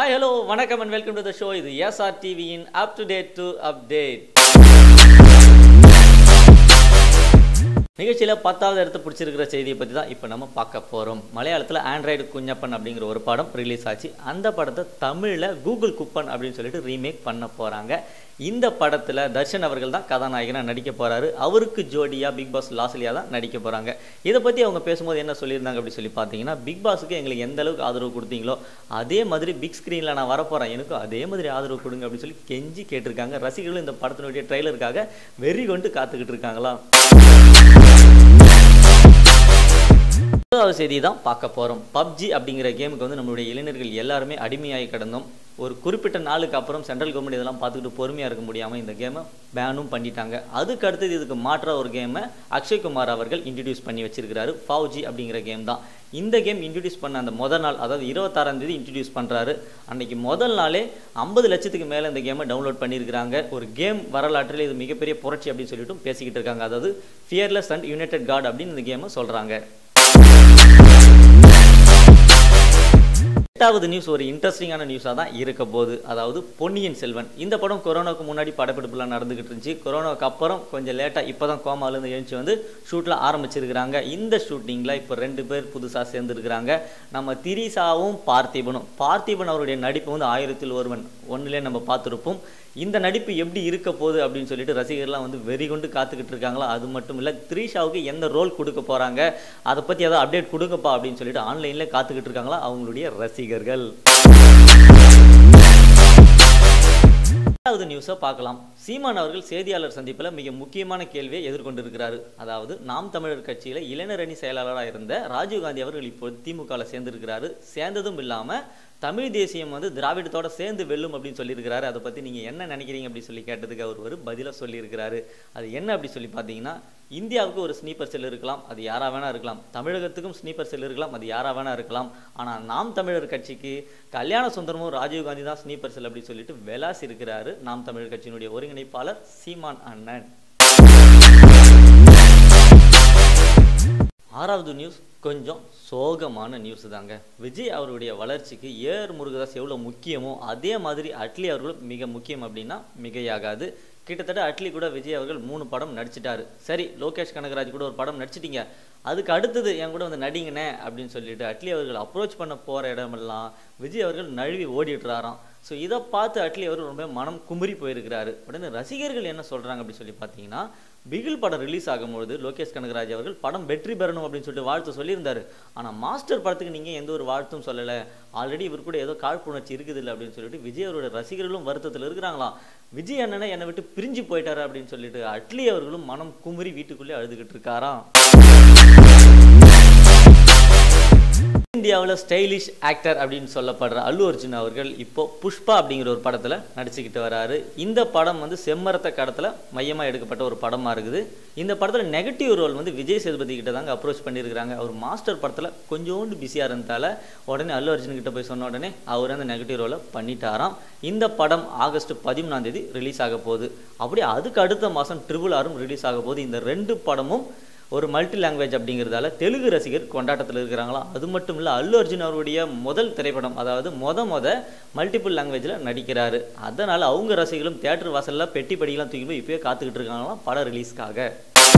hi hello வணக்கம் and welcome to the show இது SR டிவியின் up to date to update நிகழ்ச்சியில் பத்தாவது இடத்த பிடிச்சிருக்கிற செய்தியை பற்றி தான் இப்போ நம்ம பார்க்க போகிறோம் மலையாளத்தில் ஆண்ட்ராய்டு குஞ்சப்பன் அப்படிங்கிற ஒரு படம் ரிலீஸ் ஆச்சு அந்த படத்தை தமிழில் கூகுள் குப்பன் அப்படின்னு சொல்லிட்டு ரீமேக் பண்ண போகிறாங்க இந்த படத்தில் தர்ஷன் அவர்கள் தான் கதாநாயகனாக நடிக்க போகிறாரு அவருக்கு ஜோடியாக பிக் பாஸ் லாஸ்லியா தான் நடிக்க போகிறாங்க இதை பற்றி அவங்க பேசும்போது என்ன சொல்லியிருந்தாங்க அப்படி சொல்லி பார்த்தீங்கன்னா பிக் பாஸுக்கு எங்களுக்கு எந்த அளவுக்கு ஆதரவு கொடுத்தீங்களோ அதே மாதிரி பிக் ஸ்க்ரீனில் நான் வரப்போகிறேன் எனக்கும் அதே மாதிரி ஆதரவு கொடுங்க அப்படின்னு சொல்லி கெஞ்சி கேட்டிருக்காங்க ரசிகர்களும் இந்த படத்தினுடைய ட்ரெய்லருக்காக வெறி கொண்டு காத்துக்கிட்டு இருக்காங்களாம் முதலாவது செய்தி தான் பார்க்க போகிறோம் பப்ஜி அப்படிங்கிற கேமுக்கு வந்து நம்மளுடைய இளைஞர்கள் எல்லாருமே அடிமையாகி கிடந்தோம் ஒரு குறிப்பிட்ட நாளுக்கு அப்புறம் சென்ட்ரல் கவர்மெண்ட் இதெல்லாம் பார்த்துக்கிட்டு பொறுமையாக இருக்க முடியாமல் இந்த கேமை பேனும் பண்ணிட்டாங்க அதுக்கு அடுத்தது இதுக்கு மாற்ற ஒரு கேமை அக்ஷய்குமார் அவர்கள் இன்ட்ரடியூஸ் பண்ணி வச்சிருக்கிறாரு ஃபவுஜி அப்படிங்கிற கேம் தான் இந்த கேம் இன்ட்ரடியூஸ் பண்ண அந்த முதல் நாள் அதாவது இருபத்தாறாம் தேதி இன்ட்ரடியூஸ் பண்ணுறாரு அன்னைக்கு முதல் நாளே ஐம்பது லட்சத்துக்கு மேலே இந்த கேமை டவுன்லோட் பண்ணியிருக்கிறாங்க ஒரு கேம் வரலாற்றில் இது மிகப்பெரிய புரட்சி அப்படின்னு சொல்லிட்டு பேசிக்கிட்டு இருக்காங்க அதாவது ஃபியர்லெஸ் அண்ட் யுனைடெட் காட் அப்படின்னு இந்த கேமை சொல்கிறாங்க எட்டாவது நியூஸ் ஒரு இன்ட்ரெஸ்டிங்கான நியூஸாக தான் இருக்க போகுது அதாவது பொன்னியின் செல்வன் இந்த படம் கொரோனாவுக்கு முன்னாடி படப்பிடிப்புலாம் நடந்துகிட்டு இருந்துச்சு கொரோனாவுக்கு அப்புறம் கொஞ்சம் லேட்டாக இப்போ தான் கோமாலேருந்து எழுந்துச்சு வந்து ஷூட்டில் ஆரம்பிச்சிருக்கிறாங்க இந்த ஷூட்டிங்கில் இப்போ ரெண்டு பேர் புதுசாக சேர்ந்துருக்கிறாங்க நம்ம திரிசாவும் பார்த்திபனும் பார்த்திபன் அவருடைய நடிப்பு வந்து ஆயிரத்தில் ஒருவன் ஒன்றுலேயே நம்ம பார்த்துருப்போம் இந்த நடிப்பு எப்படி இருக்க போகுது அப்படின்னு சொல்லிட்டு ரசிகர்லாம் வந்து வெறி கொண்டு காத்துக்கிட்டு இருக்காங்களா அது மட்டும் இல்லை த்ரீஷாவுக்கு எந்த ரோல் கொடுக்க போகிறாங்க அதை பற்றி ஏதாவது அப்டேட் கொடுக்கப்பா அப்படின்னு சொல்லிட்டு ஆன்லைனில் காத்துக்கிட்டு இருக்காங்களா அவங்களுடைய ரசிகர்கள் இரண்டாவது நியூஸை பார்க்கலாம் சீமான் அவர்கள் செய்தியாளர் சந்திப்பில் மிக முக்கியமான கேள்வியை எதிர்கொண்டிருக்கிறாரு அதாவது நாம் தமிழர் கட்சியில் இளைஞர் அணி செயலாளராக இருந்த ராஜீவ்காந்தி அவர்கள் இப்போது திமுகவில் சேர்ந்திருக்கிறாரு சேர்ந்ததும் இல்லாமல் தமிழ் தேசியம் வந்து திராவிடத்தோட சேர்ந்து வெல்லும் அப்படின்னு சொல்லியிருக்கிறாரு அதை பற்றி நீங்கள் என்ன நினைக்கிறீங்க அப்படின்னு சொல்லி கேட்டதுக்கு அவர் ஒரு பதிலாக சொல்லியிருக்கிறாரு அது என்ன அப்படி சொல்லி பார்த்தீங்கன்னா இந்தியாவுக்கு ஒரு ஸ்னீப்பர் செல் இருக்கலாம் அது யாராக வேணா இருக்கலாம் தமிழகத்துக்கும் ஸ்னீப்பர் செல் இருக்கலாம் அது யாராக வேணா இருக்கலாம் ஆனால் நாம் தமிழர் கட்சிக்கு கல்யாண சுந்தரமும் ராஜீவ்காந்தி தான் ஸ்னீப்பர் செல் அப்படின்னு சொல்லிட்டு வெலாசி இருக்கிறாரு நாம் தமிழர் கட்சியினுடைய ஒருங்கிணைப்பாளர் சீமான் அண்ணன் ஆறாவது நியூஸ் கொஞ்சம் சோகமான நியூஸ் தாங்க விஜய் அவருடைய வளர்ச்சிக்கு ஏர் முருகதாஸ் எவ்வளோ முக்கியமோ அதே மாதிரி அட்லி அவர்களும் மிக முக்கியம் அப்படின்னா மிகையாகாது கிட்டத்தட்ட அட்லி கூட விஜய் அவர்கள் மூணு படம் நடிச்சிட்டாரு சரி லோகேஷ் கனகராஜ் கூட ஒரு படம் நடிச்சிட்டீங்க அதுக்கு அடுத்தது என் கூட வந்து நடிங்கண்ணே அப்படின்னு சொல்லிட்டு அட்லி அவர்கள் அப்ரோச் பண்ண போகிற இடமெல்லாம் விஜய் அவர்கள் நழுவி ஓடிட்டுறாராம் ஸோ இதை பார்த்து அட்லி அவர் ரொம்ப மனம் குமுறி போயிருக்கிறாரு உடனே ரசிகர்கள் என்ன சொல்கிறாங்க அப்படின்னு சொல்லி பார்த்தீங்கன்னா பிகில் படம் ரிலீஸ் ஆகும்பொழுது லோகேஷ் கனகராஜ் அவர்கள் படம் வெற்றி பெறணும் அப்படின்னு சொல்லிட்டு வாழ்த்து சொல்லியிருந்தாரு ஆனால் மாஸ்டர் படத்துக்கு நீங்கள் எந்த ஒரு வாழ்த்தும் சொல்லலை ஆல்ரெடி இவர் கூட ஏதோ காழ்ப்புணர்ச்சி இருக்குது இல்லை அப்படின்னு சொல்லிட்டு விஜய் அவரோட ரசிகர்களும் வருத்தத்தில் இருக்கிறாங்களாம் விஜய் அண்ணனை என்னை விட்டு பிரிஞ்சு போயிட்டாரு அப்படின்னு சொல்லிட்டு அட்லி அவர்களும் மனம் குமுறி வீட்டுக்குள்ளே அழுதுகிட்டு இருக்காராம் இந்தியாவில் ஸ்டைலிஷ் ஆக்டர் அப்படின்னு சொல்லப்படுற அல்லு அர்ஜுன் அவர்கள் இப்போ புஷ்பா அப்படிங்கிற ஒரு படத்தில் நடிச்சுக்கிட்டு வராரு இந்த படம் வந்து செம்மரத்த கடத்தில் மையமாக எடுக்கப்பட்ட ஒரு படமாக இருக்குது இந்த படத்தில் நெகட்டிவ் ரோல் வந்து விஜய் சேதுபதி கிட்ட தாங்க அப்ரோச் பண்ணியிருக்கிறாங்க அவர் மாஸ்டர் படத்தில் கொஞ்சோண்டு பிஸியாக இருந்ததால உடனே அல்லு அர்ஜுன் கிட்ட போய் சொன்ன உடனே அவர் அந்த நெகட்டிவ் ரோலை பண்ணிட்டாராம் இந்த படம் ஆகஸ்ட் பதிமூணாம் தேதி ரிலீஸ் ஆக போகுது அப்படியே அதுக்கு அடுத்த மாதம் ட்ரிபிள் ஆரும் ரிலீஸ் ஆக போகுது இந்த ரெண்டு படமும் ஒரு மல்டி லாங்குவேஜ் அப்படிங்கிறதால தெலுங்கு ரசிகர் கொண்டாட்டத்தில் இருக்கிறாங்களா அது மட்டும் இல்லை அல்லு அர்ஜுன் அவருடைய முதல் திரைப்படம் அதாவது மொத மொத மல்டிபிள் லாங்குவேஜில் நடிக்கிறாரு அதனால் அவங்க ரசிகர்களும் தேட்டர் வாசலில் பெட்டி படியெல்லாம் தூக்கி போய் இப்போயே காத்துக்கிட்டு இருக்காங்களாம் படம் ரிலீஸ்க்காக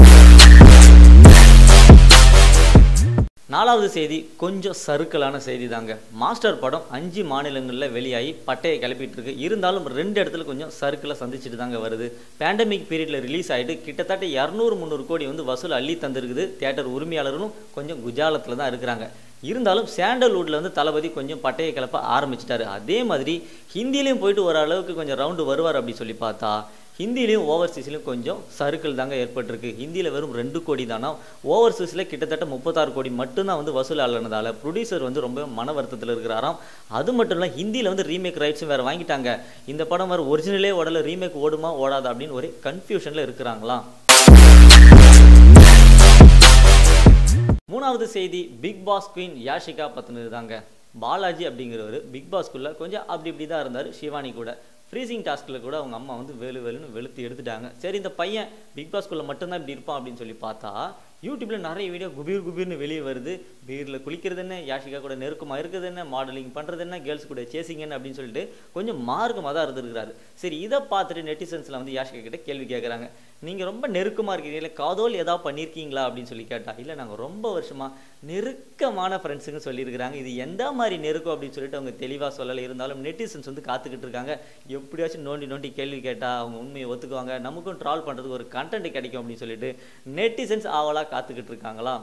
நாலாவது செய்தி கொஞ்சம் சறுக்கலான செய்தி தாங்க மாஸ்டர் படம் அஞ்சு மாநிலங்களில் வெளியாகி பட்டையை கிளப்பிட்டு இருக்கு இருந்தாலும் ரெண்டு இடத்துல கொஞ்சம் சறுக்கில் சந்திச்சுட்டு தாங்க வருது பேண்டமிக் பீரியடில் ரிலீஸ் ஆகிட்டு கிட்டத்தட்ட இரநூறு முந்நூறு கோடி வந்து வசூல் அள்ளி தந்திருக்குது தேட்டர் உரிமையாளர்களும் கொஞ்சம் குஜாலத்தில் தான் இருக்கிறாங்க இருந்தாலும் சாண்டல்வுட்டில் வந்து தளபதி கொஞ்சம் பட்டையை கிளப்ப ஆரம்பிச்சிட்டாரு அதே மாதிரி ஹிந்திலையும் போயிட்டு ஓரளவுக்கு கொஞ்சம் ரவுண்டு வருவார் அப்படி சொல்லி பார்த்தா ஹிந்திலையும் ஓவர்சீஸ்லையும் கொஞ்சம் சர்க்கிள் தாங்க ஏற்பட்டிருக்கு ஹிந்தியில் வெறும் ரெண்டு கோடி தானா ஓவர்சீஸில் கிட்டத்தட்ட முப்பத்தாறு கோடி மட்டும்தான் வந்து வசூல் ஆளுனதால ப்ரொடியூசர் வந்து ரொம்ப மன வருத்தத்தில் இருக்கிறாராம் அது மட்டும் இல்லை ஹிந்தியில் வந்து ரீமேக் ரைட்ஸும் வேறு வாங்கிட்டாங்க இந்த படம் வேறு ஒரிஜினலே ஓடல ரீமேக் ஓடுமா ஓடாதா அப்படின்னு ஒரே கன்ஃபியூஷனில் இருக்கிறாங்களாம் மூணாவது செய்தி பிக் பாஸ் குயின் யாஷிகா பற்றினது தாங்க பாலாஜி அப்படிங்கிறவர் பிக் பாஸ்குள்ளே கொஞ்சம் அப்படி இப்படி தான் இருந்தார் சிவானி கூட ஃப்ரீசிங் டாஸ்கில் கூட அவங்க அம்மா வந்து வெளு வெளுன்னு வெளுத்து எடுத்துட்டாங்க சரி இந்த பையன் பிக் பாஸ்குள்ளே மட்டும்தான் இப்படி இருப்பான் அப்படின்னு சொல்லி பார்த்தா யூடியூப்ல நிறைய வீடியோ குபீர் குபீர்னு வெளியே வருது பீரில் குளிக்கிறது என்ன யாஷிகா கூட நெருக்கமாக இருக்குது என்ன மாடலிங் பண்ணுறது என்ன கேர்ள்ஸ் கூட சேசிங் என்ன அப்படின்னு சொல்லிட்டு கொஞ்சம் மார்க்கமாக தான் இருந்திருக்கிறாரு சரி இதை பார்த்துட்டு நெட்டிசன்ஸ்லாம் வந்து யாஷிகா கிட்ட கேள்வி கேட்குறாங்க நீங்கள் ரொம்ப நெருக்கமாக இருக்கீங்களா காதோல் ஏதாவது பண்ணியிருக்கீங்களா அப்படின்னு சொல்லி கேட்டா இல்லை நாங்கள் ரொம்ப வருஷமாக நெருக்கமான ஃப்ரெண்ட்ஸுங்க சொல்லியிருக்கிறாங்க இது எந்த மாதிரி நெருக்கம் அப்படின்னு சொல்லிட்டு அவங்க தெளிவாக சொல்லலை இருந்தாலும் நெட்டிசன்ஸ் வந்து காத்துக்கிட்டு இருக்காங்க எப்படியாச்சும் நோண்டி நோண்டி கேள்வி கேட்டால் அவங்க உண்மையை ஒத்துக்குவாங்க நமக்கும் ட்ரால் பண்ணுறதுக்கு ஒரு கண்டென்ட் கிடைக்கும் அப்படின்னு சொல்லிட்டு நெட்டிசன்ஸ் ஆவலாக காத்துக்கிட்டு இருக்காங்களாம்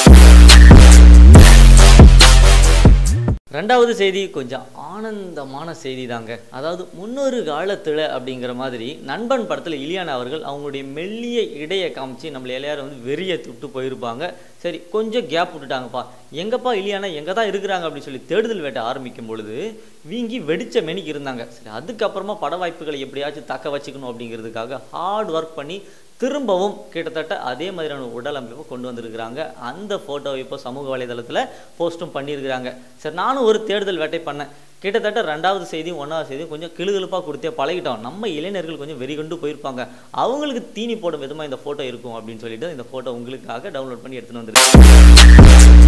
ரெண்டாவது செய்தி கொஞ்சம் ஆனந்தமான செய்தி தாங்க அதாவது முன்னொரு காலத்தில் அப்படிங்கிற மாதிரி நண்பன் படத்தில் இலியானா அவர்கள் அவங்களுடைய மெல்லிய இடையை காமிச்சு நம்மளை எல்லாரும் வந்து வெறிய விட்டு போயிருப்பாங்க சரி கொஞ்சம் கேப் விட்டுட்டாங்கப்பா எங்கப்பா இலியானா எங்கே தான் இருக்கிறாங்க அப்படின்னு சொல்லி தேடுதல் வேட்டை ஆரம்பிக்கும் பொழுது வீங்கி வெடிச்ச மெனிக்கு இருந்தாங்க சரி அதுக்கப்புறமா பட வாய்ப்புகளை எப்படியாச்சும் தக்க வச்சுக்கணும் அப்படிங்கிறதுக்காக ஹார்ட் ஒர்க் பண்ணி திரும்பவும் கிட்டத்தட்ட அதே மாதிரியான உடல் அமைப்பை கொண்டு வந்திருக்கிறாங்க அந்த ஃபோட்டோவை இப்போ சமூக வலைதளத்தில் போஸ்ட்டும் பண்ணியிருக்கிறாங்க சரி நானும் ஒரு தேடுதல் வேட்டை பண்ணேன் கிட்டத்தட்ட ரெண்டாவது செய்தியும் ஒன்றாவது செய்தியும் கொஞ்சம் கிளுகிழுப்பாக கொடுத்தே பழகிட்டோம் நம்ம இளைஞர்கள் கொஞ்சம் வெறிகொண்டு போயிருப்பாங்க அவங்களுக்கு தீனி போடும் விதமாக இந்த ஃபோட்டோ இருக்கும் அப்படின்னு சொல்லிட்டு இந்த ஃபோட்டோ உங்களுக்காக டவுன்லோட் பண்ணி எடுத்துன்னு வந்துருக்கேன்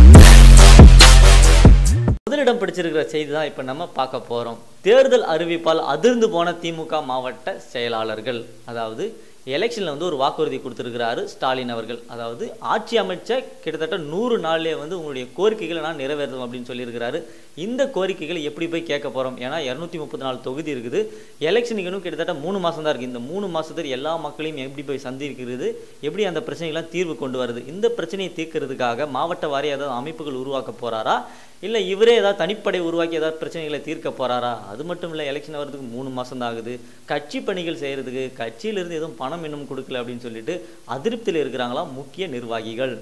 முதலிடம் பிடிச்சிருக்கிற செய்தி தான் இப்போ நம்ம பார்க்க போகிறோம் தேர்தல் அறிவிப்பால் அதிர்ந்து போன திமுக மாவட்ட செயலாளர்கள் அதாவது எலெக்ஷனில் வந்து ஒரு வாக்குறுதி கொடுத்துருக்கிறாரு ஸ்டாலின் அவர்கள் அதாவது ஆட்சி அமைச்ச கிட்டத்தட்ட நூறு நாள்லேயே வந்து உங்களுடைய கோரிக்கைகளை நான் நிறைவேறும் அப்படின்னு சொல்லியிருக்கிறாரு இந்த கோரிக்கைகளை எப்படி போய் கேட்க போகிறோம் ஏன்னா இரநூத்தி முப்பத்தி நாலு தொகுதி இருக்குது எலெக்ஷனுக்கு இன்னும் கிட்டத்தட்ட மூணு மாதம் தான் இருக்குது இந்த மூணு மாதத்தில் எல்லா மக்களையும் எப்படி போய் சந்திக்கிறது எப்படி அந்த பிரச்சனைகள்லாம் தீர்வு கொண்டு வருது இந்த பிரச்சனையை தீர்க்கிறதுக்காக மாவட்ட வாரியாக ஏதாவது அமைப்புகள் உருவாக்க போகிறாரா இல்லை இவரே ஏதாவது தனிப்படை உருவாக்கி ஏதாவது பிரச்சனைகளை தீர்க்க போகிறாரா அது மட்டும் இல்லை எலெக்ஷன் வர்றதுக்கு மூணு மாதம் தான் ஆகுது கட்சி பணிகள் செய்கிறதுக்கு கட்சியிலிருந்து எதுவும் பணம் இன்னும் கொடுக்கல அப்படின்னு சொல்லிட்டு அதிருப்தியில் இருக்கிறாங்களாம் முக்கிய நிர்வாகிகள்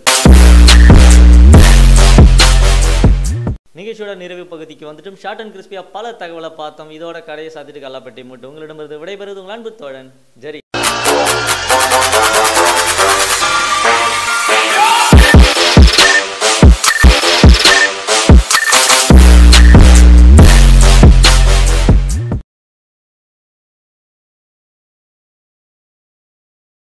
நிகழ்ச்சியோட நிறைவு பகுதிக்கு வந்துட்டும் ஷார்ட் அண்ட் கிறிஸ்பியா பல தகவலை பார்த்தோம் இதோட கடையை சாத்திட்டு கல்லாப்பட்டி மட்டும் உங்களிடமிருந்து விடைபெறுவது உங்கள் அன்பு தோழன் ஜெரி